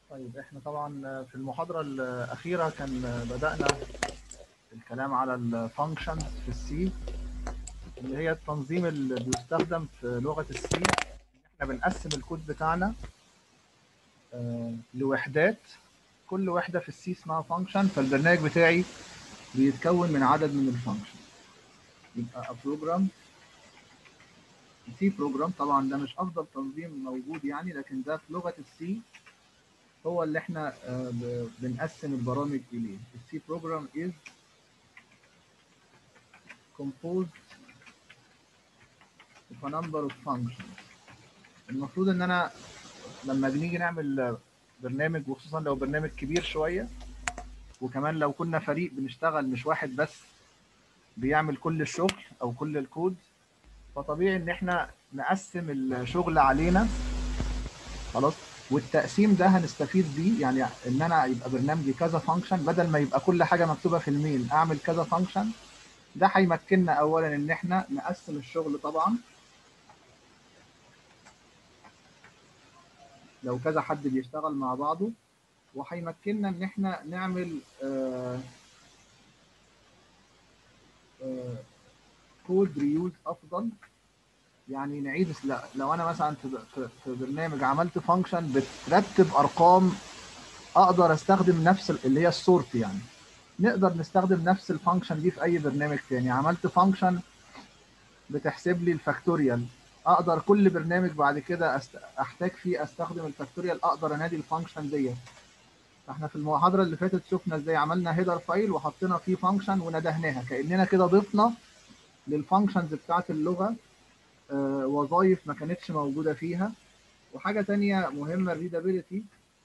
طيب احنا طبعا في المحاضرة الأخيرة كان بدأنا الكلام على الفانكشنز في السي اللي هي التنظيم اللي بيستخدم في لغة السي إن احنا بنقسم الكود بتاعنا آه، لوحدات كل وحدة في السي اسمها فانكشن فالبرنامج بتاعي بيتكون من عدد من الفانكشن يبقى بروجرام سي بروجرام طبعا ده مش افضل تنظيم موجود يعني لكن ده في لغه السي هو اللي احنا آه، ب- بنقسم البرامج اليه السي بروجرام is composed of a number of functions المفروض ان انا لما بنيجي نعمل برنامج وخصوصا لو برنامج كبير شويه وكمان لو كنا فريق بنشتغل مش واحد بس بيعمل كل الشغل او كل الكود فطبيعي ان احنا نقسم الشغل علينا خلاص والتقسيم ده هنستفيد بيه يعني ان انا يبقى برنامجي كذا فانكشن بدل ما يبقى كل حاجه مكتوبه في الميل اعمل كذا فانكشن ده هيمكننا اولا ان احنا نقسم الشغل طبعا لو كذا حد بيشتغل مع بعضه وهيمكننا ان احنا نعمل آه آه كود ريوز افضل يعني نعيد لا لو انا مثلا في في في برنامج عملت فانكشن بترتب ارقام اقدر استخدم نفس ال- اللي هي السورت يعني نقدر نستخدم نفس الفانكشن دي في اي برنامج تاني عملت فانكشن بتحسب لي الفاكتوريال اقدر كل برنامج بعد كده أست... احتاج فيه استخدم الفاكتوريال اقدر انادي الفانكشن ديت احنا في المحاضره اللي فاتت شفنا ازاي عملنا هيدر فايل وحطينا فيه فانكشن وندهناها كاننا كده ضفنا للفانكشنز بتاعت اللغه آه، وظائف ما كانتش موجوده فيها وحاجه تانية مهمه الريدابيلتي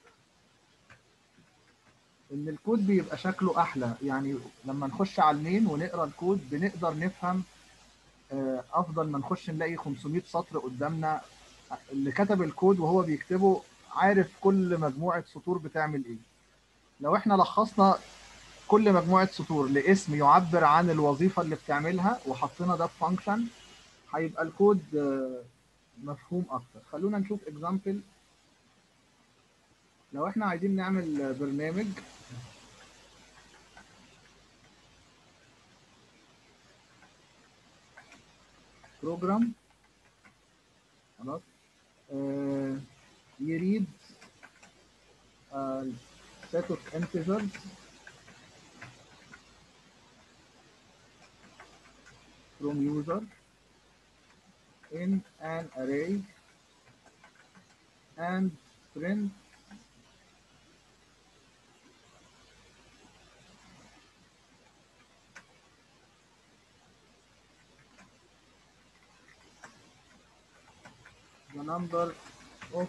ان الكود بيبقى شكله احلى يعني لما نخش على المين ونقرا الكود بنقدر نفهم آه، افضل ما نخش نلاقي 500 سطر قدامنا اللي كتب الكود وهو بيكتبه عارف كل مجموعه سطور بتعمل ايه لو احنا لخصنا كل مجموعه سطور لاسم يعبر عن الوظيفه اللي بتعملها وحطينا ده في فانكشن هيبقى الكود آه، مفهوم اكتر خلونا نشوف اكزامبل لو احنا عايزين نعمل برنامج بروجرام خلاص آه، يريد آه، set of integers from user in an array and print the number of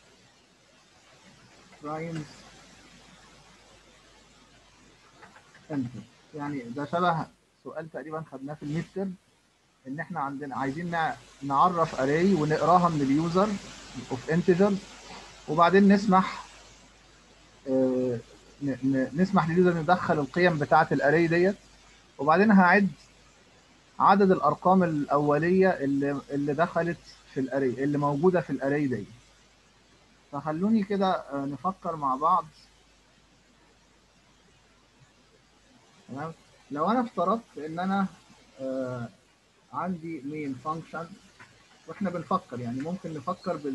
primes enter يعني ده شبه سؤال تقريبا خدناه في الميد ترم ان احنا عندنا عايزين نع- نعرف اري ونقراها من اليوزر اوف انتجر وبعدين نسمح آه، ن- ن- نسمح لليوزر ندخل القيم بتاعه الاري ديت وبعدين هعد عدد الارقام الاوليه اللي اللي دخلت في الاري اللي موجوده في الاري دي فخلوني كده آه، نفكر مع بعض تمام لو انا افترضت ان انا آه، عندي مين فانكشن واحنا بنفكر يعني ممكن نفكر بال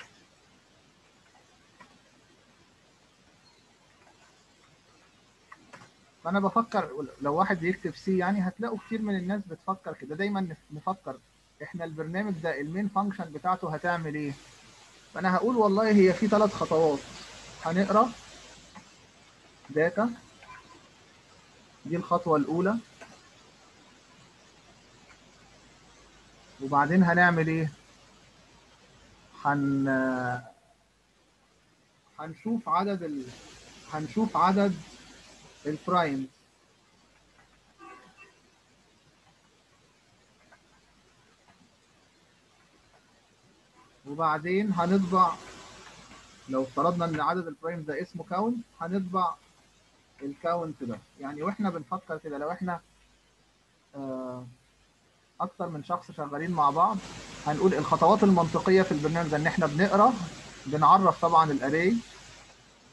فانا بفكر لو واحد يكتب سي يعني هتلاقوا كتير من الناس بتفكر كده دايما نف- نفكر احنا البرنامج ده المين فانكشن بتاعته هتعمل ايه فانا هقول والله هي في ثلاث خطوات هنقرا داتا دي الخطوة الأولى وبعدين هنعمل ايه هن هنشوف عدد ال... هنشوف عدد البرايمز وبعدين هنطبع لو افترضنا ان عدد البرايمز ده اسمه كاونت هنطبع الكاونت ده يعني واحنا بنفكر كده لو احنا آه، اكتر من شخص شغالين مع بعض هنقول الخطوات المنطقيه في البرنامج ده ان احنا بنقرا بنعرف طبعا الاري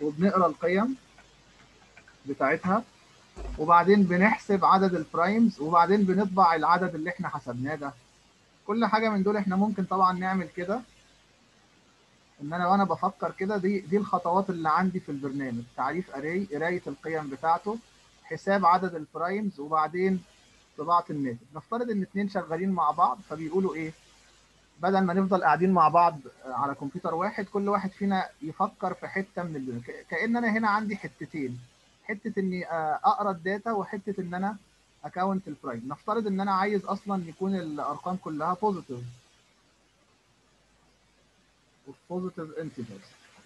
وبنقرا القيم بتاعتها وبعدين بنحسب عدد البرايمز وبعدين بنطبع العدد اللي احنا حسبناه ده كل حاجه من دول احنا ممكن طبعا نعمل كده ان انا وانا بفكر كده دي دي الخطوات اللي عندي في البرنامج تعريف اري قرايه القيم بتاعته حساب عدد البرايمز وبعدين طباعه الناتج نفترض ان اتنين شغالين مع بعض فبيقولوا ايه بدل ما نفضل قاعدين مع بعض على كمبيوتر واحد كل واحد فينا يفكر في حته من البرنامج كان انا هنا عندي حتتين حته اني اقرا الداتا وحته ان انا اكونت البرايم نفترض ان انا عايز اصلا يكون الارقام كلها بوزيتيف بوزيتيف انتجرز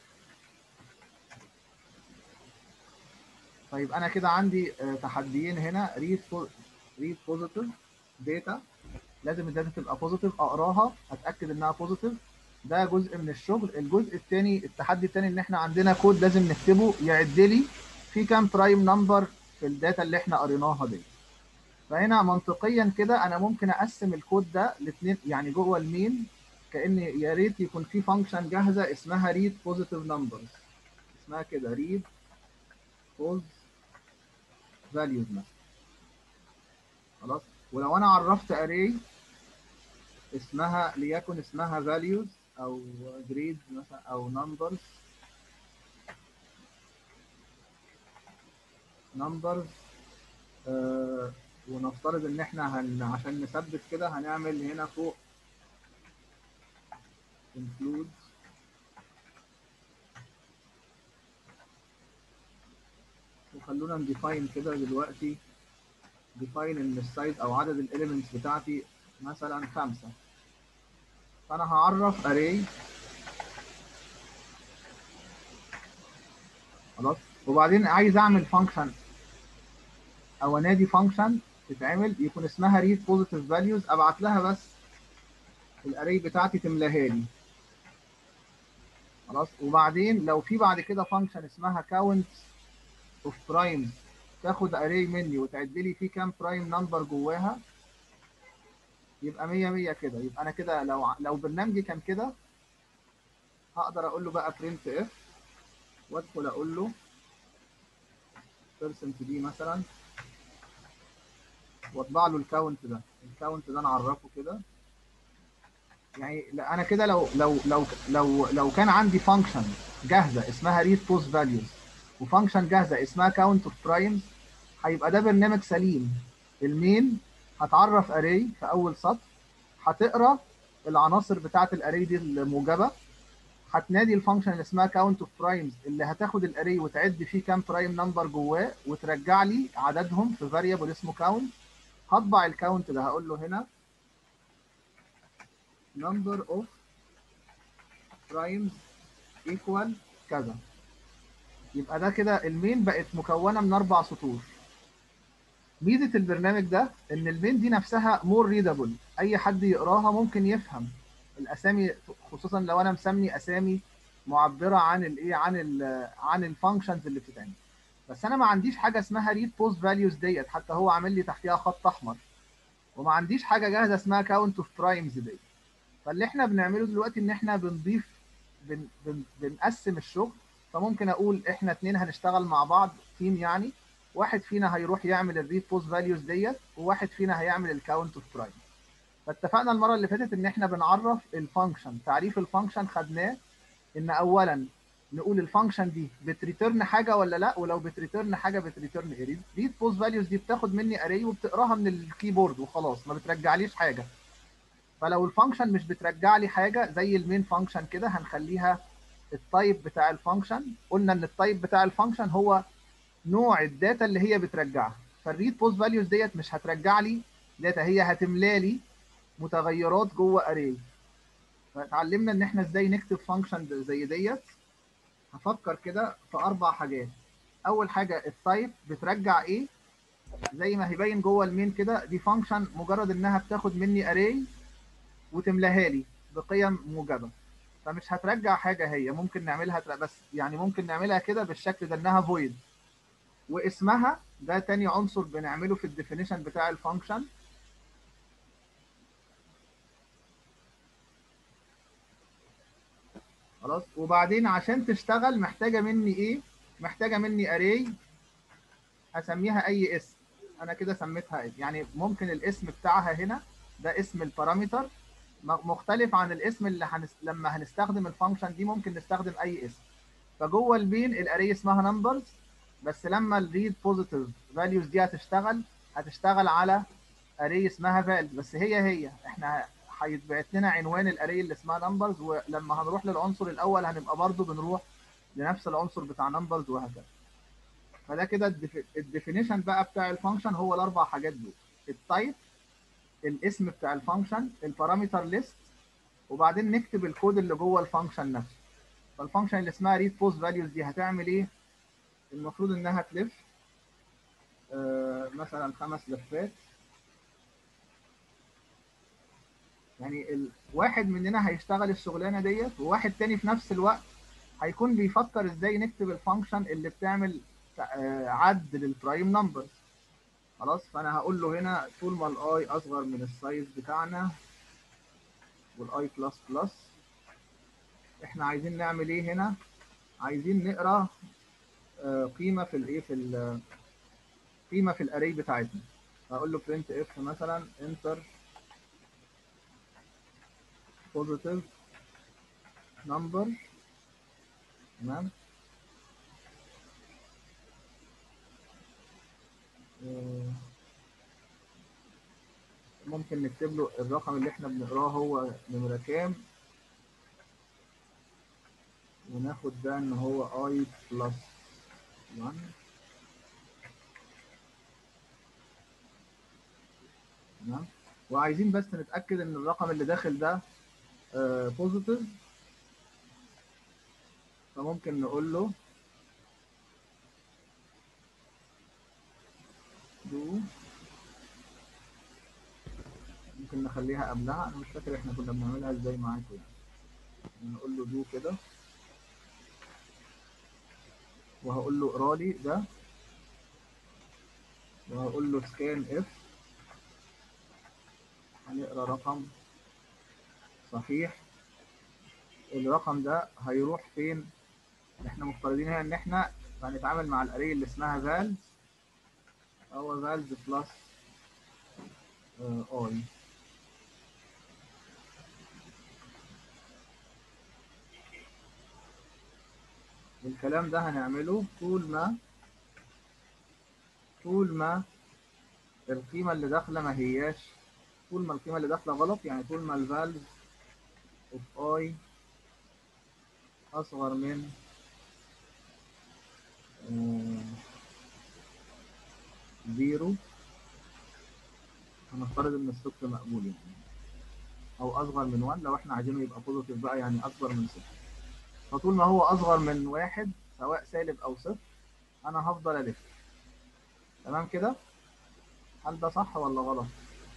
طيب انا كده عندي تحديين هنا ريد ريد بوزيتيف داتا لازم الداتا تبقى بوزيتيف اقراها اتاكد انها بوزيتيف ده جزء من الشغل الجزء الثاني التحدي الثاني ان احنا عندنا كود لازم نكتبه يعد لي في كام برايم نمبر في الداتا اللي احنا قريناها دي فهنا منطقيا كده انا ممكن اقسم الكود ده لاثنين يعني جوه المين كان يا ريت يكون في فانكشن جاهزه اسمها ريد بوزيتيف نمبرز اسمها كده ريد بوز فاليوز مثلا خلاص ولو انا عرفت اري اسمها ليكن اسمها values او grades مثلا او numbers numbers آه ونفترض ان احنا هن عشان نثبت كده هنعمل هنا فوق include وخلونا نديفاين كده دلوقتي define ان السايز او عدد الاليمنتس بتاعتي مثلا خمسة فانا هعرف array خلاص وبعدين عايز اعمل فانكشن او انادي فانكشن تتعمل يكون اسمها read positive values ابعت لها بس الاري بتاعتي تملاها لي خلاص وبعدين لو في بعد كده فانكشن اسمها count of primes تاخد اري مني وتعد لي فيه كام برايم نمبر جواها يبقى 100 100 كده يبقى انا كده لو لو برنامجي كان كده هقدر اقول له بقى print اف وادخل اقول له بيرسنت دي مثلا واطبع له الكاونت ده الكاونت ده انا اعرفه كده يعني لا انا كده لو لو لو لو لو كان عندي فانكشن جاهزه اسمها ريد بوست فاليوز وفانكشن جاهزه اسمها كاونت اوف برايمز هيبقى ده برنامج سليم المين هتعرف اري في اول سطر هتقرا العناصر بتاعه الاري دي الموجبه هتنادي الفانكشن اللي اسمها كاونت اوف برايمز اللي هتاخد الاري وتعد فيه كام برايم نمبر جواه وترجع لي عددهم في فاريبل اسمه كاونت هطبع الكاونت ده هقول له هنا number of primes equal كذا يبقى ده كده المين بقت مكونه من اربع سطور ميزه البرنامج ده ان المين دي نفسها مور ريدابل اي حد يقراها ممكن يفهم الاسامي خصوصا لو انا مسمي اسامي معبره عن الايه عن ال عن الفانكشنز اللي بتتعمل بس انا ما عنديش حاجه اسمها ريد بوست فاليوز ديت حتى هو عامل لي تحتيها خط احمر وما عنديش حاجه جاهزه اسمها كاونت اوف برايمز ديت فاللي احنا بنعمله دلوقتي ان احنا بنضيف بن بن بنقسم الشغل فممكن اقول احنا اتنين هنشتغل مع بعض تيم يعني واحد فينا هيروح يعمل الريد بوست فاليوز ديت وواحد فينا هيعمل الكاونت اوف برايم فاتفقنا المره اللي فاتت ان احنا بنعرف الفانكشن تعريف الفانكشن خدناه ان اولا نقول الفانكشن دي بتريتيرن حاجه ولا لا ولو بتريتيرن حاجه بتريتيرن ايه ريد بوست فاليوز دي بتاخد مني اري وبتقراها من الكيبورد وخلاص ما بترجعليش حاجه فلو الفانكشن مش بترجع لي حاجه زي المين فانكشن كده هنخليها التايب بتاع الفانكشن قلنا ان التايب بتاع الفانكشن هو نوع الداتا اللي هي بترجعها فالريد بوست فاليوز ديت مش هترجع لي داتا هي هتملى لي متغيرات جوه اري فتعلمنا ان احنا ازاي نكتب فانكشن زي ديت هفكر كده في اربع حاجات اول حاجه التايب بترجع ايه زي ما هيبين جوه المين كده دي فانكشن مجرد انها بتاخد مني اري وتملاها لي بقيم موجبه فمش هترجع حاجه هي ممكن نعملها بس يعني ممكن نعملها كده بالشكل ده انها فويد واسمها ده تاني عنصر بنعمله في الديفينيشن بتاع الفانكشن خلاص وبعدين عشان تشتغل محتاجه مني ايه محتاجه مني اري اسميها اي اسم انا كده سميتها ايه يعني ممكن الاسم بتاعها هنا ده اسم البارامتر مختلف عن الاسم اللي هنس... لما هنستخدم الفانكشن دي ممكن نستخدم اي اسم فجوه البين الاري اسمها نمبرز بس لما الريد بوزيتيف فاليوز دي هتشتغل هتشتغل على اري اسمها فاليوز بس هي هي احنا هيتبعت لنا عنوان الاري اللي اسمها نمبرز ولما هنروح للعنصر الاول هنبقى برضو بنروح لنفس العنصر بتاع نمبرز وهكذا فده كده الديفينيشن بقى بتاع الفانكشن هو الاربع حاجات دول التايب الاسم بتاع الفانكشن البارامتر ليست وبعدين نكتب الكود اللي جوه الفانكشن نفسه فالفانكشن اللي اسمها ريد بوست فاليوز دي هتعمل ايه المفروض انها تلف آه مثلا خمس لفات يعني الواحد مننا هيشتغل الشغلانه ديت وواحد تاني في نفس الوقت هيكون بيفكر ازاي نكتب الفانكشن اللي بتعمل عد للبرايم نمبرز خلاص فانا هقول له هنا طول ما الاي اصغر من السايز بتاعنا والاي بلس بلس احنا عايزين نعمل ايه هنا عايزين نقرا قيمه في الايه في قيمه في الاري بتاعتنا هقول له print اف مثلا enter positive number تمام ممكن نكتب له الرقم اللي احنا بنقراه هو نمرة كام وناخد ده ان هو اي بلس 1 تمام وعايزين بس نتأكد ان الرقم اللي داخل ده بوزيتيف فممكن نقول له دو ممكن نخليها قبلها انا مش فاكر احنا كنا بنعملها ازاي معاكم يعني نقول له دو كده وهقول له اقرا لي ده وهقول له سكان اف هنقرا رقم صحيح الرقم ده هيروح فين احنا مفترضين هنا ان احنا هنتعامل مع الاري اللي اسمها فالز هو فالز بلس اي الكلام ده هنعمله طول ما طول ما القيمة اللي داخلة ما هياش طول ما القيمة اللي داخلة غلط يعني طول ما الفالز اوف اي اصغر من زيرو هنفترض ان السكر مقبول يعني او اصغر من 1 لو احنا عايزينه يبقى بوزيتيف بقى يعني اكبر من صفر فطول ما هو اصغر من واحد سواء سالب او صفر انا هفضل الف تمام كده هل ده صح ولا غلط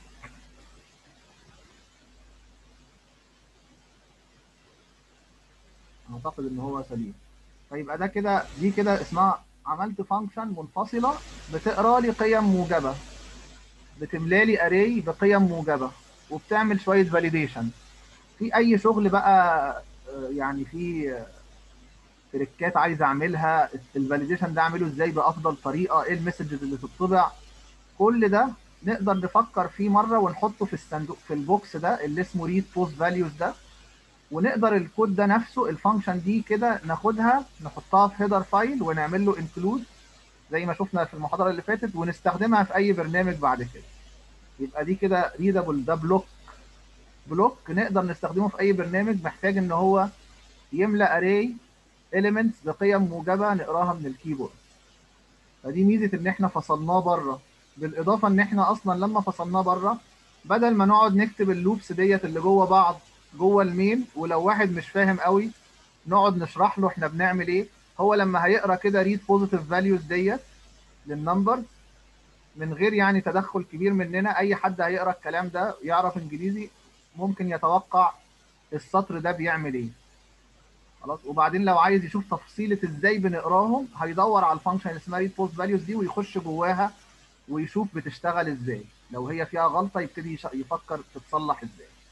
اعتقد ان هو سليم فيبقى ده كده دي كده اسمها عملت فانكشن منفصله بتقرا لي قيم موجبه بتملى لي اري بقيم موجبه وبتعمل شويه فاليديشن في اي شغل بقى يعني في تريكات عايز اعملها الفاليديشن ده اعمله ازاي بافضل طريقه ايه المسجز اللي تطبع كل ده نقدر نفكر فيه مره ونحطه في الصندوق في البوكس ده اللي اسمه ريد بوست فاليوز ده ونقدر الكود ده نفسه الفانكشن دي كده ناخدها نحطها في هيدر فايل ونعمل له انكلود زي ما شفنا في المحاضره اللي فاتت ونستخدمها في اي برنامج بعد كده يبقى دي كده ريدابل ده بلوك بلوك نقدر نستخدمه في اي برنامج محتاج ان هو يملى اري elements بقيم موجبه نقراها من الكيبورد فدي ميزه ان احنا فصلناه بره بالاضافه ان احنا اصلا لما فصلناه بره بدل ما نقعد نكتب اللوبس ديت اللي جوه بعض جوه المين ولو واحد مش فاهم قوي نقعد نشرح له احنا بنعمل ايه هو لما هيقرا كده ريد بوزيتيف فاليوز ديت للنمبرز من غير يعني تدخل كبير مننا اي حد هيقرا الكلام ده يعرف انجليزي ممكن يتوقع السطر ده بيعمل ايه خلاص وبعدين لو عايز يشوف تفصيله ازاي بنقراهم هيدور على الفانكشن اللي اسمها ريد بوست فاليوز دي ويخش جواها ويشوف بتشتغل ازاي لو هي فيها غلطه يبتدي يفكر تتصلح ازاي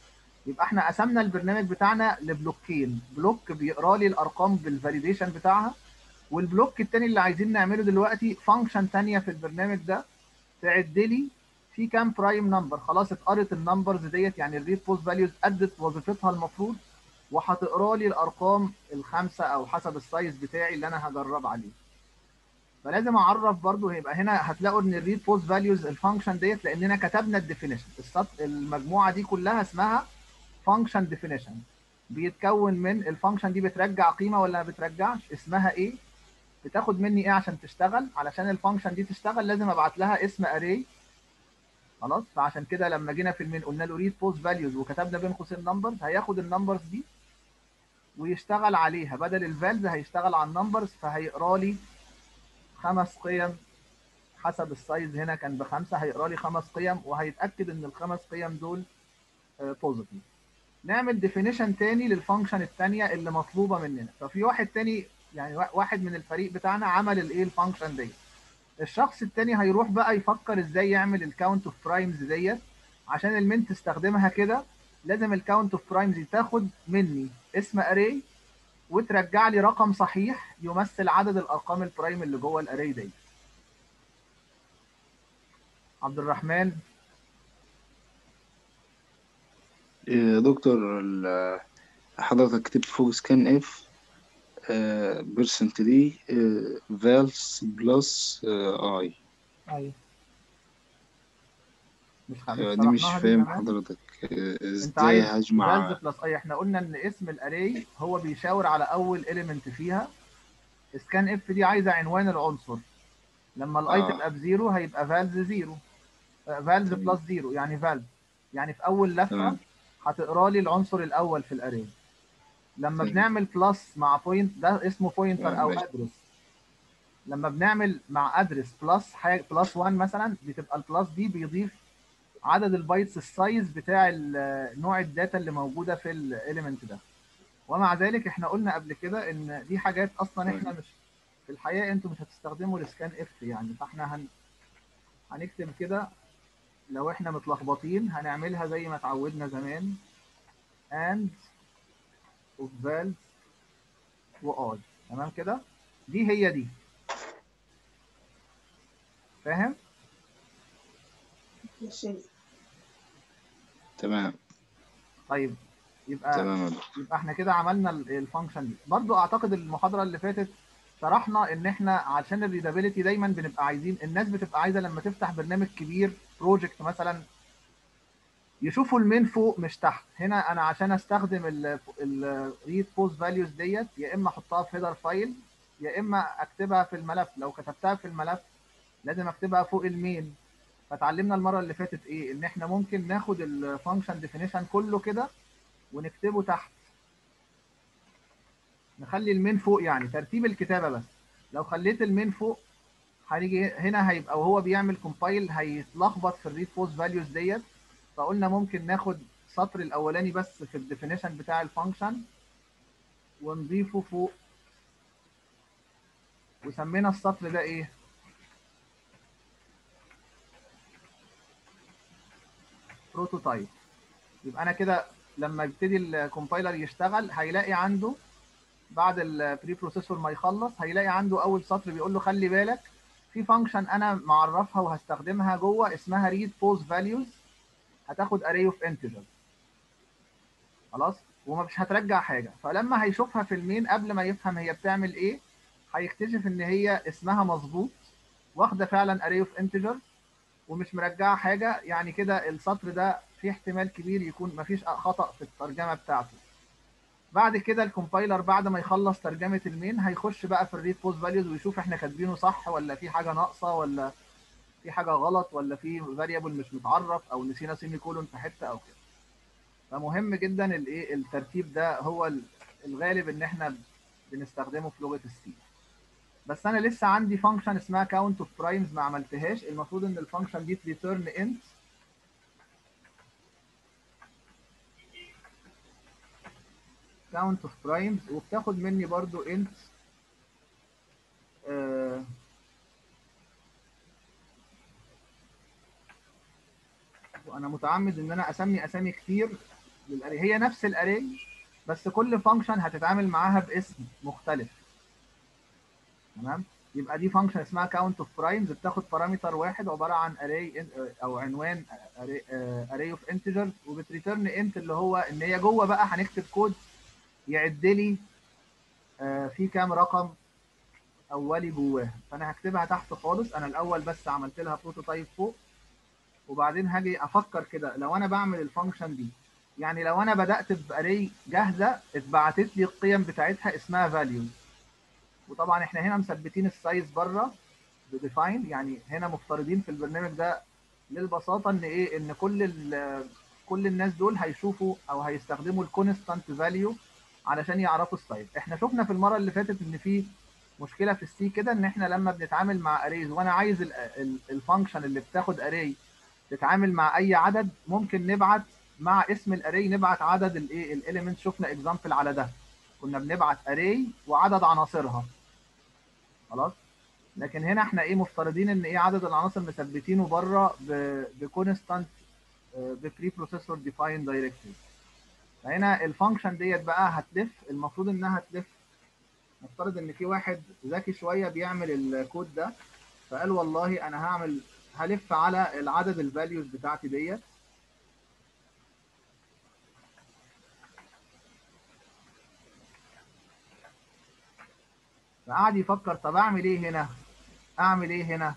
يبقى احنا قسمنا البرنامج بتاعنا لبلوكين بلوك بيقرا لي الارقام بالفاليديشن بتاعها والبلوك التاني اللي عايزين نعمله دلوقتي فانكشن تانية في البرنامج ده تعد لي في كام برايم نمبر خلاص اتقرت النمبرز ديت يعني الريد بوست فاليوز ادت وظيفتها المفروض وهتقرا لي الارقام الخمسه او حسب السايز بتاعي اللي انا هجرب عليه فلازم اعرف برضو هيبقى هنا هتلاقوا ان الريد بوست فاليوز الفانكشن ديت لاننا كتبنا الديفينيشن المجموعه دي كلها اسمها فانكشن ديفينيشن بيتكون من الفانكشن دي بترجع قيمه ولا ما بترجعش اسمها ايه بتاخد مني ايه عشان تشتغل علشان الفانكشن دي تشتغل لازم ابعت لها اسم اري خلاص فعشان كده لما جينا في المين قلنا له ريد بوست فاليوز وكتبنا بين قوسين نمبرز هياخد النمبرز دي ويشتغل عليها بدل الفالز هيشتغل على النمبرز فهيقرا لي خمس قيم حسب السايز هنا كان بخمسه هيقرا لي خمس قيم وهيتاكد ان الخمس قيم دول بوزيتيف نعمل ديفينيشن تاني للفانكشن الثانيه اللي مطلوبه مننا ففي واحد تاني يعني واحد من الفريق بتاعنا عمل الايه الفانكشن ديت الشخص التاني هيروح بقى يفكر ازاي يعمل الكاونت اوف برايمز ديت عشان المين تستخدمها كده لازم الكاونت اوف برايمز تاخد مني اسم اري وترجع لي رقم صحيح يمثل عدد الارقام البرايم اللي جوه الاري دي عبد الرحمن يا دكتور حضرتك كتبت فوق سكان اف بيرسنت دي فالس بلس اي ايوه مش دي مش فاهم حضرتك ازاي هجمع فالز بلس اي احنا قلنا ان اسم الاري هو بيشاور على اول اليمنت فيها سكان اف دي عايزه عنوان العنصر لما الاي آه. تبقى بزيرو هيبقى فالز زيرو فالز بلس زيرو يعني فالز يعني في اول لفه تمام. هتقرا لي العنصر الاول في الاري لما تمام. بنعمل بلس مع بوينت ده اسمه بوينتر او ماشي. ادرس لما بنعمل مع ادرس بلس حاجه بلس 1 مثلا بتبقى البلس دي بيضيف عدد البايتس السايز بتاع ال- نوع الداتا اللي موجوده في الاليمنت ده ومع ذلك احنا قلنا قبل كده ان دي حاجات اصلا احنا مش في الحقيقه انتوا مش هتستخدموا السكان اف يعني فاحنا هن هنكتب كده لو احنا متلخبطين هنعملها زي ما اتعودنا زمان and of vals و I تمام كده دي هي دي فاهم تمام طيب يبقى تمام يا دكتور يبقى احنا كده عملنا ال- الفانكشن دي برضو اعتقد المحاضره اللي فاتت شرحنا ان احنا عشان الريدابيلتي دايما بنبقى عايزين الناس بتبقى عايزه لما تفتح برنامج كبير بروجكت مثلا يشوفوا المين فوق مش تحت هنا انا عشان استخدم الريد بوست فاليوز ديت يا اما احطها في هيدر فايل يا اما اكتبها في الملف لو كتبتها في الملف لازم اكتبها فوق المين فتعلمنا المره اللي فاتت ايه ان احنا ممكن ناخد الفانكشن ديفينيشن كله كده ونكتبه تحت نخلي المين فوق يعني ترتيب الكتابه بس لو خليت المين فوق هنيجي هنا هيبقى وهو بيعمل كومبايل هيتلخبط في الريد بوست فاليوز ديت فقلنا ممكن ناخد السطر الاولاني بس في الديفينيشن بتاع الفانكشن ونضيفه فوق وسمينا السطر ده ايه بروتوتايب يبقى انا كده لما يبتدي الكومبايلر يشتغل هيلاقي عنده بعد البري بروسيسور ما يخلص هيلاقي عنده اول سطر بيقول له خلي بالك في فانكشن انا معرفها وهستخدمها جوه اسمها read post values هتاخد array of integer خلاص ومش هترجع حاجه فلما هيشوفها في المين قبل ما يفهم هي بتعمل ايه هيكتشف ان هي اسمها مظبوط واخده فعلا array of integer ومش مرجعه حاجه يعني كده السطر ده في احتمال كبير يكون مفيش خطا في الترجمه بتاعته بعد كده الكومبايلر بعد ما يخلص ترجمه المين هيخش بقى في الريد بوست فاليوز ويشوف احنا كاتبينه صح ولا في حاجه ناقصه ولا في حاجه غلط ولا في فاريبل مش متعرف او نسينا سيمي كولون في حته او كده فمهم جدا الايه الترتيب ده هو الغالب ان احنا بنستخدمه في لغه السي بس انا لسه عندي فانكشن اسمها كاونت اوف برايمز ما عملتهاش المفروض ان الفانكشن دي تريتيرن انت count of primes وبتاخد مني برضو int آه وانا متعمد ان انا اسمي اسامي كتير للاري هي نفس الاري بس كل فانكشن هتتعامل معاها باسم مختلف تمام يبقى دي فانكشن اسمها كاونت اوف برايمز بتاخد بارامتر واحد عباره عن اري او عنوان اري اوف انتجرز وبتريتيرن انت اللي هو ان هي جوه بقى هنكتب كود يعد لي في كام رقم اولي جواها فانا هكتبها تحت خالص انا الاول بس عملت لها بروتوتايب فوق وبعدين هاجي افكر كده لو انا بعمل الفانكشن دي يعني لو انا بدات باري جاهزه اتبعتت لي القيم بتاعتها اسمها فاليوز وطبعا احنا هنا مثبتين السايز بره بديفاين يعني هنا مفترضين في البرنامج ده للبساطه ان ايه ان كل كل الناس دول هيشوفوا او هيستخدموا الكونستانت فاليو علشان يعرفوا السايز احنا شفنا في المره اللي فاتت ان في مشكله في السي كده ان احنا لما بنتعامل مع اريز وانا عايز الفانكشن اللي بتاخد اري تتعامل مع اي عدد ممكن نبعت مع اسم الاري نبعت عدد الايه الاليمنت شفنا اكزامبل على ده كنا بنبعت اري وعدد عناصرها خلاص لكن هنا احنا ايه مفترضين ان ايه عدد العناصر مثبتينه بره بكونستانت ببري بروسيسور ديفاين دايركتيف فهنا الفانكشن ديت بقى هتلف المفروض انها تلف نفترض ان في واحد ذكي شويه بيعمل الكود ده فقال والله انا هعمل هلف على العدد الفاليوز بتاعتي ديت فقعد يفكر طب اعمل ايه هنا اعمل ايه هنا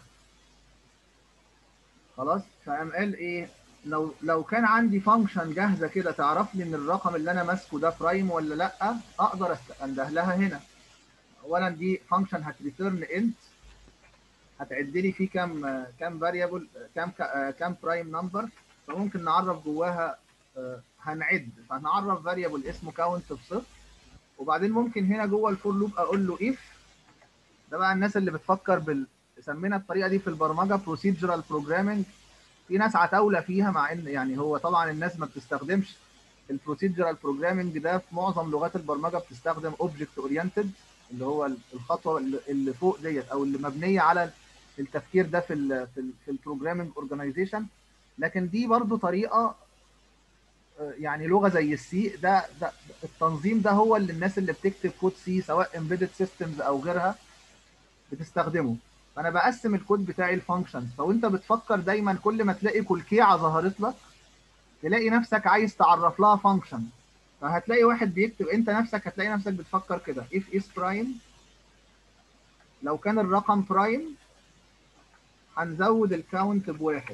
خلاص فقام قال ايه لو لو كان عندي فانكشن جاهزه كده تعرف لي ان الرقم اللي انا ماسكه ده برايم ولا لا اقدر انده لها هنا اولا دي فانكشن هتريتيرن انت هتعد لي فيه كام كام فاريبل كام كام برايم نمبر فممكن نعرف جواها هنعد فهنعرف فاريبل اسمه كاونت بصفر وبعدين ممكن هنا جوه الفور لوب اقول له اف ده بقى الناس اللي بتفكر بال سمينا الطريقه دي في البرمجه بروسيدجرال بروجرامنج في ناس عتاوله فيها مع ان يعني هو طبعا الناس ما بتستخدمش البروسيدجرال بروجرامنج ده في معظم لغات البرمجه بتستخدم اوبجكت اورينتد اللي هو الخطوه اللي فوق ديت او اللي مبنيه على التفكير ده في ال في ال في البروجرامنج اورجانيزيشن لكن دي برضو طريقه يعني لغه زي السي ده, ده التنظيم ده هو اللي الناس اللي بتكتب كود سي سواء امبيدد سيستمز او غيرها بتستخدمه فانا بقسم الكود بتاعي الفانكشنز فوانت بتفكر دايما كل ما تلاقي كلكيعه ظهرت لك تلاقي نفسك عايز تعرف لها فانكشن فهتلاقي واحد بيكتب انت نفسك هتلاقي نفسك بتفكر كده if is prime لو كان الرقم برايم هنزود الكاونت بواحد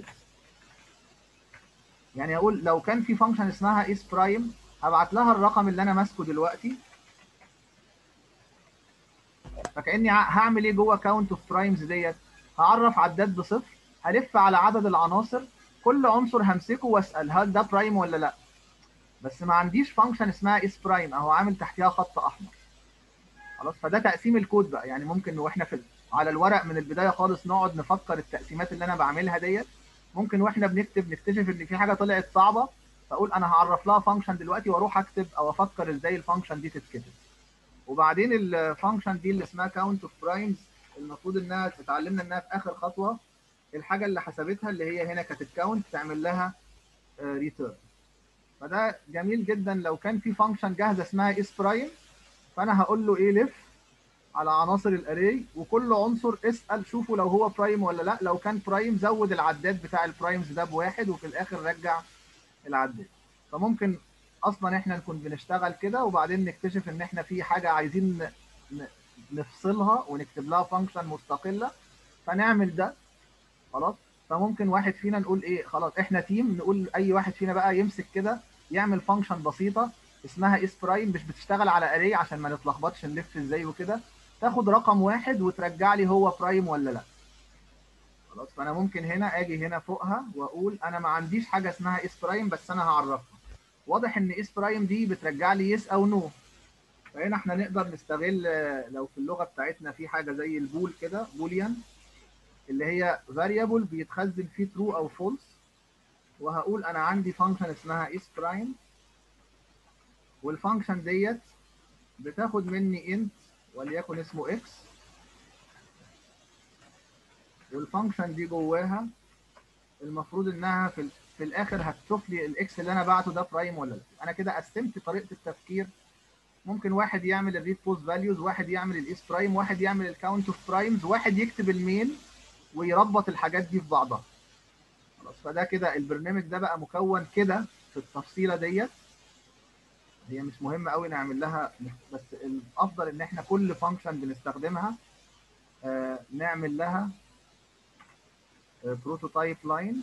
يعني اقول لو كان في فانكشن اسمها is prime هبعت لها الرقم اللي انا ماسكه دلوقتي فكاني هعمل ايه جوه كاونت اوف برايمز ديت هعرف عداد بصفر هلف على عدد العناصر كل عنصر همسكه واسال هل ده برايم ولا لا بس ما عنديش فانكشن اسمها اس برايم اهو عامل تحتها خط احمر خلاص فده تقسيم الكود بقى يعني ممكن واحنا في على الورق من البدايه خالص نقعد نفكر التقسيمات اللي انا بعملها ديت ممكن واحنا بنكتب نكتشف ان في حاجه طلعت صعبه فاقول انا هعرف لها فانكشن دلوقتي واروح اكتب او افكر ازاي الفانكشن دي تتكتب وبعدين الفانكشن دي اللي اسمها كاونت اوف برايمز المفروض انها اتعلمنا انها في اخر خطوه الحاجه اللي حسبتها اللي هي هنا كانت الكاونت تعمل لها ريتيرن فده جميل جدا لو كان في فانكشن جاهزه اسمها اس برايم فانا هقول له ايه لف على عناصر الاري وكل عنصر اسال شوفوا لو هو برايم ولا لا لو كان برايم زود العداد بتاع البرايمز ده بواحد وفي الاخر رجع العداد فممكن اصلا احنا نكون بنشتغل كده وبعدين نكتشف ان احنا في حاجه عايزين نفصلها ونكتب لها فانكشن مستقله فنعمل ده خلاص فممكن واحد فينا نقول ايه خلاص احنا تيم نقول اي واحد فينا بقى يمسك كده يعمل فانكشن بسيطه اسمها اس برايم مش بتشتغل على اري عشان ما نتلخبطش نلف ازاي وكده تاخد رقم واحد وترجع لي هو برايم ولا لا خلاص فانا ممكن هنا اجي هنا فوقها واقول انا ما عنديش حاجه اسمها اس برايم بس انا هعرفها واضح ان اس برايم دي بترجع لي يس او نو فهنا احنا نقدر نستغل لو في اللغه بتاعتنا في حاجه زي البول كده بوليان اللي هي فاريبل بيتخزن فيه ترو او فولس وهقول انا عندي فانكشن اسمها اس برايم والفانكشن ديت بتاخد مني انت وليكن اسمه اكس والفانكشن دي جواها المفروض انها في في الاخر هتشوف لي الاكس اللي انا بعته ده برايم ولا لا انا كده قسمت طريقه التفكير ممكن واحد يعمل الريد بوست فاليوز واحد يعمل الايس برايم واحد يعمل الكاونت اوف برايمز واحد يكتب المين ويربط الحاجات دي في بعضها خلاص فده كده البرنامج ده بقى مكون كده في التفصيله ديت هي مش مهمه قوي نعمل لها بس الافضل ان احنا كل فانكشن بنستخدمها آه نعمل لها بروتوتايب لاين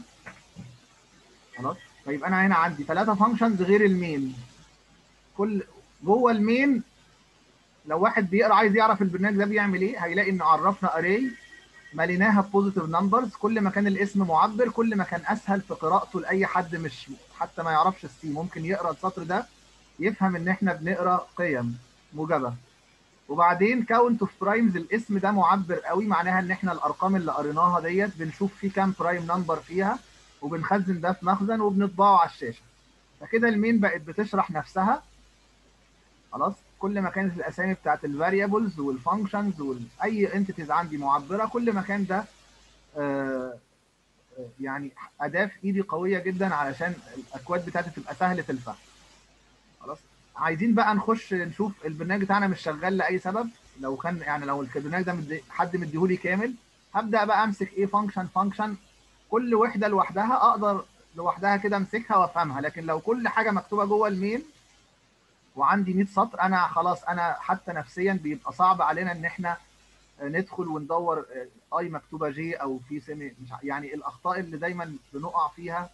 خلاص طيب انا هنا عندي ثلاثه فانكشنز غير المين كل جوه المين لو واحد بيقرا عايز يعرف البرنامج ده بيعمل ايه هيلاقي ان عرفنا اري مليناها بوزيتيف نمبرز كل ما كان الاسم معبر كل ما كان اسهل في قراءته لاي حد مش حتى ما يعرفش السي ممكن يقرا السطر ده يفهم ان احنا بنقرا قيم موجبه وبعدين كاونت اوف برايمز الاسم ده معبر قوي معناها ان احنا الارقام اللي قريناها ديت بنشوف في كام برايم نمبر فيها وبنخزن ده في مخزن وبنطبعه على الشاشه فكده المين بقت بتشرح نفسها خلاص كل ما كانت الاسامي بتاعت الفاريبلز والفانكشنز واي انتيتيز عندي معبره كل ما كان ده آه يعني اداه في ايدي قويه جدا علشان الاكواد بتاعتي تبقى سهله الفهم خلاص عايزين بقى نخش نشوف البرنامج بتاعنا مش شغال لاي سبب لو كان يعني لو البرنامج ده مدي حد مديهولي كامل هبدا بقى امسك ايه فانكشن فانكشن كل وحده لوحدها اقدر لوحدها كده امسكها وافهمها لكن لو كل حاجه مكتوبه جوه المين وعندي 100 سطر انا خلاص انا حتى نفسيا بيبقى صعب علينا ان احنا ندخل وندور اي مكتوبه جي او في سيمي مش يعني الاخطاء اللي دايما بنقع فيها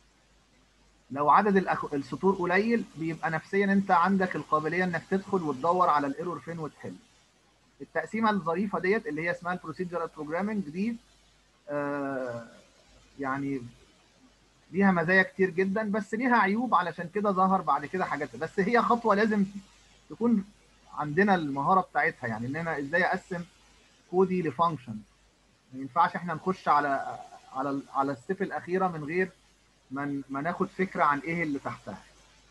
لو عدد السطور قليل بيبقى نفسيا انت عندك القابليه انك تدخل وتدور على الايرور فين وتحل التقسيمه الظريفه ديت اللي هي اسمها البروسيجرال بروجرامنج دي آه يعني ليها مزايا كتير جدا بس ليها عيوب علشان كده ظهر بعد كده حاجات بس هي خطوه لازم تكون عندنا المهاره بتاعتها يعني ان انا ازاي اقسم كودي لفانكشن ما ينفعش احنا نخش على على على الستيب الاخيره من غير ما ما ناخد فكره عن ايه اللي تحتها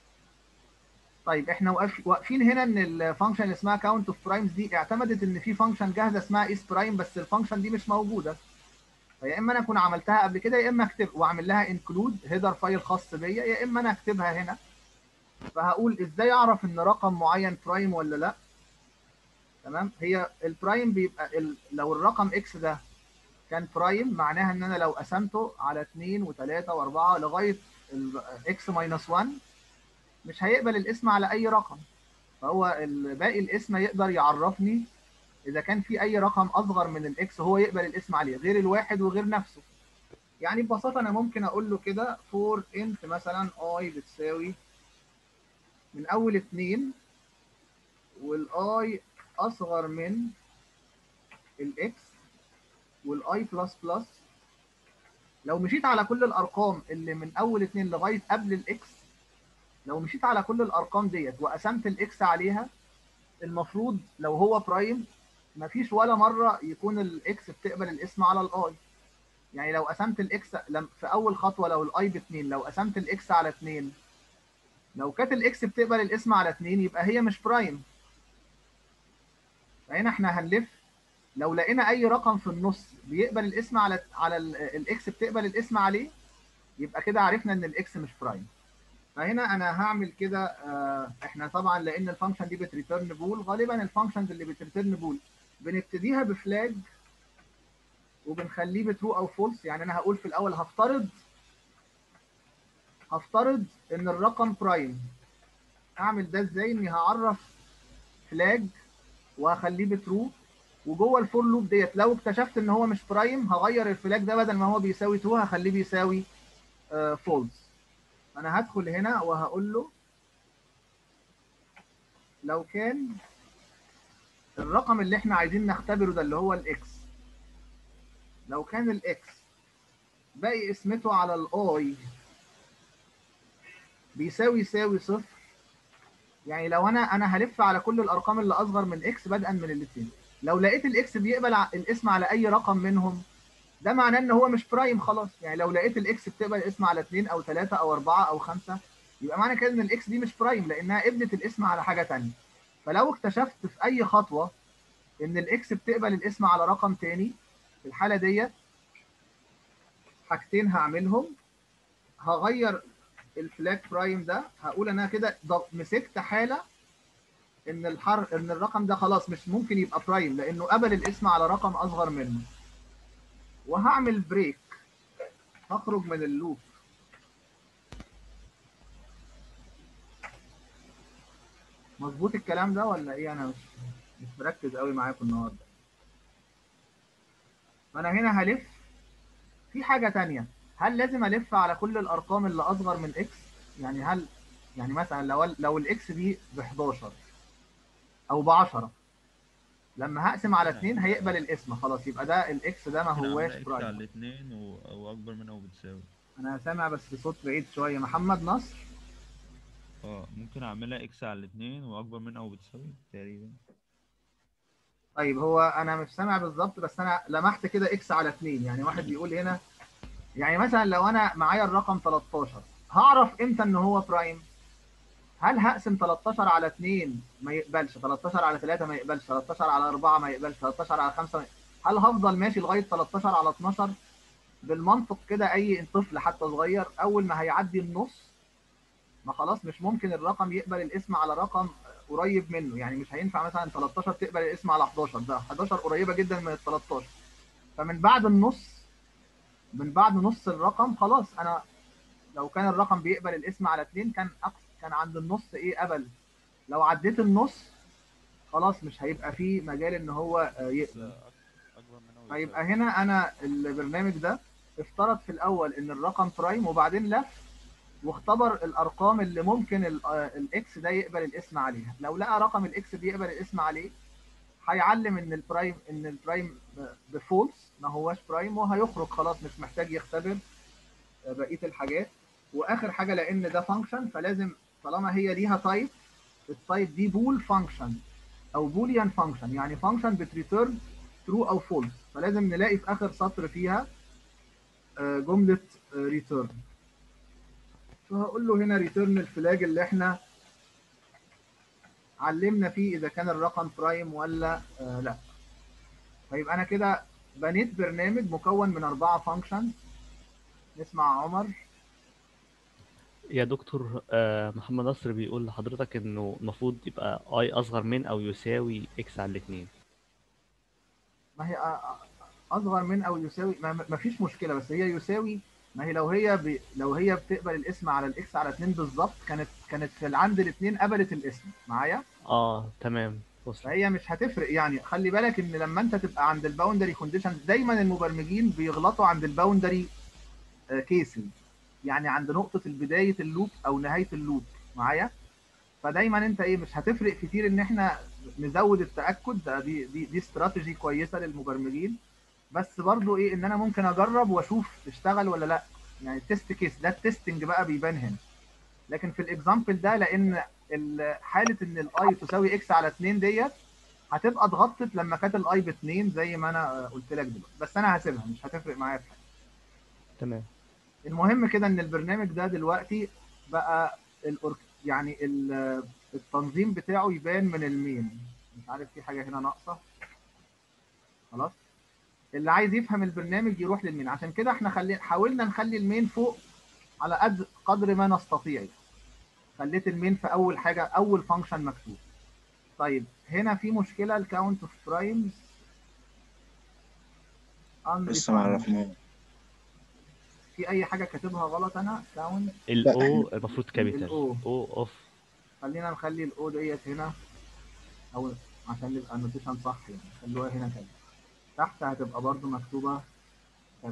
طيب احنا واقفين هنا ان الفانكشن اللي اسمها كاونت اوف برايمز دي اعتمدت ان في فانكشن جاهزه اسمها اس برايم بس الفانكشن دي مش موجوده فيا اما انا اكون عملتها قبل كده يا اما اكتب واعمل لها انكلود هيدر فايل خاص بيا يا اما انا اكتبها هنا فهقول ازاي اعرف ان رقم معين برايم ولا لا تمام هي البرايم بيبقى ال... لو الرقم اكس ده كان برايم معناها ان انا لو قسمته على 2 و3 و4 لغايه اكس ماينس 1 مش هيقبل الاسم على اي رقم فهو باقي الاسم يقدر يعرفني اذا كان في اي رقم اصغر من الاكس هو يقبل الاسم عليه غير الواحد وغير نفسه يعني ببساطه انا ممكن اقول له كده فور انت مثلا اي بتساوي من اول 2 والاي اصغر من الاكس والاي بلس بلس لو مشيت على كل الارقام اللي من اول 2 لغايه قبل الاكس لو مشيت على كل الارقام ديت وقسمت الاكس عليها المفروض لو هو برايم مفيش ولا مره يكون الاكس بتقبل الاسم على الاي يعني لو قسمت الاكس في اول خطوه لو الاي ب 2 لو قسمت الاكس على 2 لو كانت الاكس بتقبل الاسم على 2 يبقى هي مش برايم فهنا احنا هنلف لو لقينا اي رقم في النص بيقبل الاسم على على الاكس بتقبل الاسم عليه يبقى كده عرفنا ان الاكس مش برايم فهنا انا هعمل كده اه احنا طبعا لان الفانكشن دي بتريتيرن بول غالبا الفانكشنز اللي بتريتيرن بول بنبتديها بفلاج وبنخليه بترو او فولس يعني انا هقول في الاول هفترض هفترض ان الرقم برايم اعمل ده ازاي اني هعرف فلاج وهخليه بترو وجوه الفور لوب ديت لو اكتشفت ان هو مش برايم هغير الفلاج ده بدل ما هو بيساوي 2 هخليه بيساوي آه فولس انا هدخل هنا وهقول له لو كان الرقم اللي احنا عايزين نختبره ده اللي هو الاكس لو كان الاكس باقي اسمته على الاي بيساوي يساوي صفر يعني لو انا انا هلف على كل الارقام اللي اصغر من اكس بدءا من الاثنين لو لقيت الاكس بيقبل الاسم على اي رقم منهم ده معناه ان هو مش برايم خلاص يعني لو لقيت الاكس بتقبل الاسم على 2 او 3 او 4 او 5 يبقى معنى كده ان الاكس دي مش برايم لانها قبلت الاسم على حاجه ثانيه فلو اكتشفت في اي خطوه ان الاكس بتقبل الاسم على رقم تاني في الحاله ديت حاجتين هعملهم هغير الفلاج برايم ده هقول انا كده ض- مسكت حاله ان الحر ان الرقم ده خلاص مش ممكن يبقى برايم لانه قبل الاسم على رقم اصغر منه وهعمل بريك هخرج من اللوب مظبوط الكلام ده ولا ايه انا مش مش مركز قوي معاكم النهارده فانا هنا هلف في حاجه تانية هل لازم الف على كل الارقام اللي اصغر من اكس يعني هل يعني مثلا لو لو الاكس دي ب 11 او ب 10 لما هقسم على 2 هيقبل الاسم خلاص يبقى ده الاكس ده ما ممكن هواش اعملها اكس على برايم الاثنين و... او اكبر منها وبتساوي انا سامع بس بصوت بعيد شويه محمد نصر اه ممكن اعملها اكس على الاثنين واكبر منها وبتساوي تقريبا طيب هو انا مش سامع بالظبط بس انا لمحت كده اكس على 2 يعني واحد بيقول هنا يعني مثلا لو انا معايا الرقم 13 هعرف امتى ان هو برايم هل هقسم 13 على 2 ما يقبلش 13 على 3 ما يقبلش 13 على 4 ما يقبلش 13 على 5 ما يقبلش. هل هفضل ماشي لغايه 13 على 12 بالمنطق كده اي طفل حتى صغير اول ما هيعدي النص ما خلاص مش ممكن الرقم يقبل الاسم على رقم قريب منه يعني مش هينفع مثلا 13 تقبل الاسم على 11 ده 11 قريبه جدا من ال 13 فمن بعد النص من بعد نص الرقم خلاص انا لو كان الرقم بيقبل الاسم على 2 كان أقصى كان عند النص ايه قبل لو عديت النص خلاص مش هيبقى فيه مجال ان هو آه، يقبل اكبر منها فيبقى هنا انا البرنامج ده افترض في الاول ان الرقم برايم وبعدين لف واختبر الارقام اللي ممكن ال- آه، الاكس ده يقبل الاسم عليها لو لقى رقم الاكس بيقبل الاسم عليه هيعلم ان البرايم ان البرايم بفولس ما هواش برايم وهيخرج خلاص مش محتاج يختبر آه، بقيه الحاجات واخر حاجه لان ده فانكشن فلازم طالما هي ليها تايب التايب دي بول فانكشن او بوليان فانكشن يعني فانكشن بتريتيرن ترو او فولس فلازم نلاقي في اخر سطر فيها آه، جمله ريتيرن فهقول له هنا ريتيرن الفلاج اللي احنا علمنا فيه اذا كان الرقم برايم ولا آه، لا فيبقى انا كده بنيت برنامج مكون من اربعه فانكشن نسمع عمر يا دكتور آه، محمد نصر بيقول لحضرتك انه المفروض يبقى اي اصغر من او يساوي اكس على الاثنين ما هي أ- أ- اصغر من او يساوي ما, ما فيش مشكله بس هي يساوي ما هي لو هي ب... لو هي بتقبل الاسم على الاكس على 2 بالظبط كانت كانت في عند الاثنين قبلت الاسم معايا اه تمام وصل فهي مش هتفرق يعني خلي بالك ان لما انت تبقى عند الباوندري كونديشن دايما المبرمجين بيغلطوا عند الباوندري كيسز يعني عند نقطه بدايه اللوب او نهايه اللوب معايا فدايما انت ايه مش هتفرق كتير ان احنا نزود التاكد ده دي دي دي استراتيجي كويسه للمبرمجين بس برضو ايه ان انا ممكن اجرب واشوف اشتغل ولا لا يعني التست كيس ده التستنج بقى بيبان هنا لكن في الاكزامبل ده لان ال- حاله ان الاي تساوي اكس على 2 ديت هتبقى اتغطت لما كانت الاي ب 2 زي ما انا قلت لك دلوقتي بس انا هسيبها مش هتفرق معايا في حاجه تمام المهم كده ان البرنامج ده دلوقتي بقى الأورك... يعني ال- التنظيم بتاعه يبان من المين مش عارف في حاجه هنا ناقصه خلاص اللي عايز يفهم البرنامج يروح للمين عشان كده احنا خلي... حاولنا نخلي المين فوق على قد قدر ما نستطيع خليت المين في اول حاجه اول فانكشن مكتوب طيب هنا في مشكله الكاونت اوف برايمز لسه ما عرفناه في اي حاجه كاتبها غلط انا كاونت الاو المفروض كابيتال الأو. او اوف خلينا نخلي الاو ديت هنا او عشان يبقى النوتيشن صح يعني خلوها هنا كده تحت هتبقى برضو مكتوبه كده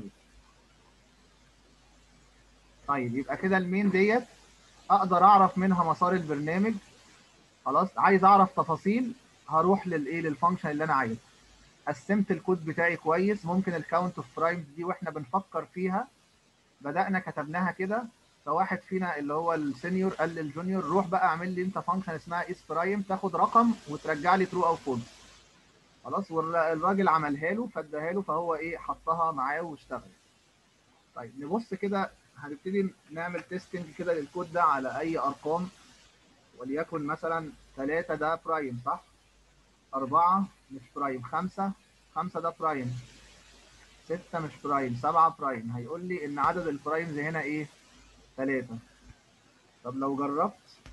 طيب يبقى كده المين ديت اقدر اعرف منها مسار البرنامج خلاص عايز اعرف تفاصيل هروح للايه للفانكشن اللي انا عايزه قسمت الكود بتاعي كويس ممكن الكاونت اوف برايمز دي واحنا بنفكر فيها بدأنا كتبناها كده فواحد فينا اللي هو السينيور قال للجونيور روح بقى اعمل لي انت فانكشن اسمها اس برايم تاخد رقم وترجع لي ترو او فولس خلاص والراجل عملها له فاداها له فهو ايه حطها معاه واشتغل طيب نبص كده هنبتدي نعمل تيستنج كده للكود ده على اي ارقام وليكن مثلا 3 ده برايم صح؟ 4 مش برايم 5 5 ده برايم 6 مش برايم 7 برايم هيقول لي ان عدد البرايمز هنا ايه؟ تلاتة طب لو جربت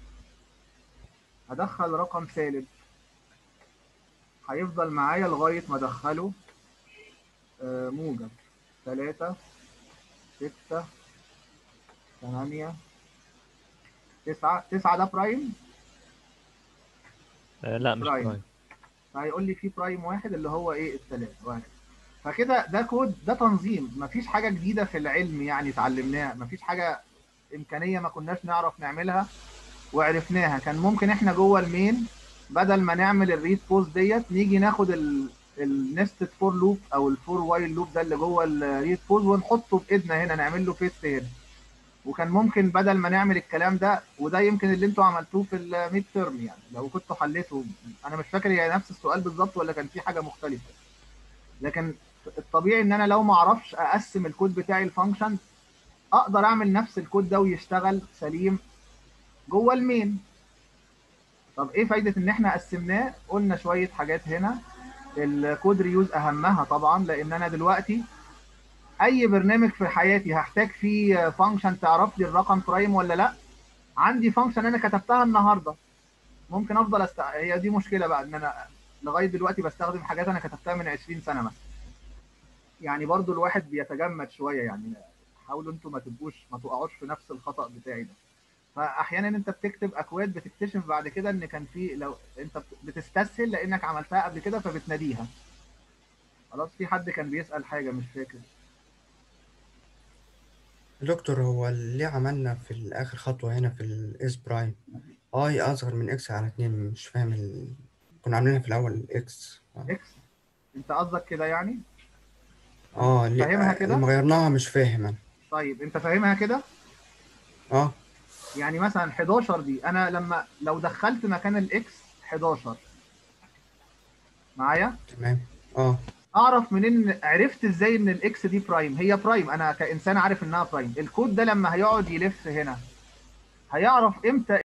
ادخل رقم سالب هيفضل معايا لغاية ما ادخله آه، موجب تلاتة ستة تمانية تسعة تسعة ده برايم آه لا مش برايم. برايم فهيقول لي في برايم واحد اللي هو ايه التلاتة واحد فكده ده كود ده تنظيم مفيش حاجة جديدة في العلم يعني اتعلمناها مفيش حاجة إمكانية ما كناش نعرف نعملها وعرفناها كان ممكن احنا جوه المين بدل ما نعمل الريد بوز ديت نيجي ناخد النستد فور لوب او الفور وايل لوب ده اللي جوه الريد بوز ونحطه بايدنا هنا نعمل له بيست هنا وكان ممكن بدل ما نعمل الكلام ده وده يمكن اللي انتوا عملتوه في الميد تيرم يعني لو كنتوا حليتوا انا مش فاكر هي نفس السؤال بالظبط ولا كان في حاجه مختلفه لكن الطبيعي ان انا لو ما اعرفش اقسم الكود بتاعي الفانكشن اقدر اعمل نفس الكود ده ويشتغل سليم جوه المين طب ايه فايده ان احنا قسمناه قلنا شويه حاجات هنا الكود ريوز اهمها طبعا لان انا دلوقتي اي برنامج في حياتي هحتاج فيه فانكشن تعرف لي الرقم برايم ولا لا عندي فانكشن انا كتبتها النهارده ممكن افضل است... هي دي مشكله بقى ان انا لغايه دلوقتي بستخدم حاجات انا كتبتها من 20 سنه مثلا يعني برضو الواحد بيتجمد شويه يعني حاولوا انتوا ما تبقوش ما تقعوش في نفس الخطا بتاعي ده فاحيانا انت بتكتب اكواد بتكتشف بعد كده ان كان في لو انت بتستسهل لانك عملتها قبل كده فبتناديها خلاص في حد كان بيسال حاجه مش فاكر دكتور هو ليه عملنا في الآخر خطوة هنا في الإس برايم أي أصغر من إكس على اتنين مش فاهم ال... كنا عاملينها في الأول إكس اكس انت قصدك كده يعني اه ليه- فاهمها كده؟ لما غيرناها مش فاهم أنا طيب انت فاهمها كده اه يعني مثلا 11 دي انا لما لو دخلت مكان الاكس 11 معايا تمام اه اعرف منين عرفت ازاي ان الاكس دي برايم هي برايم انا كانسان عارف انها برايم الكود ده لما هيقعد يلف هنا هيعرف امتى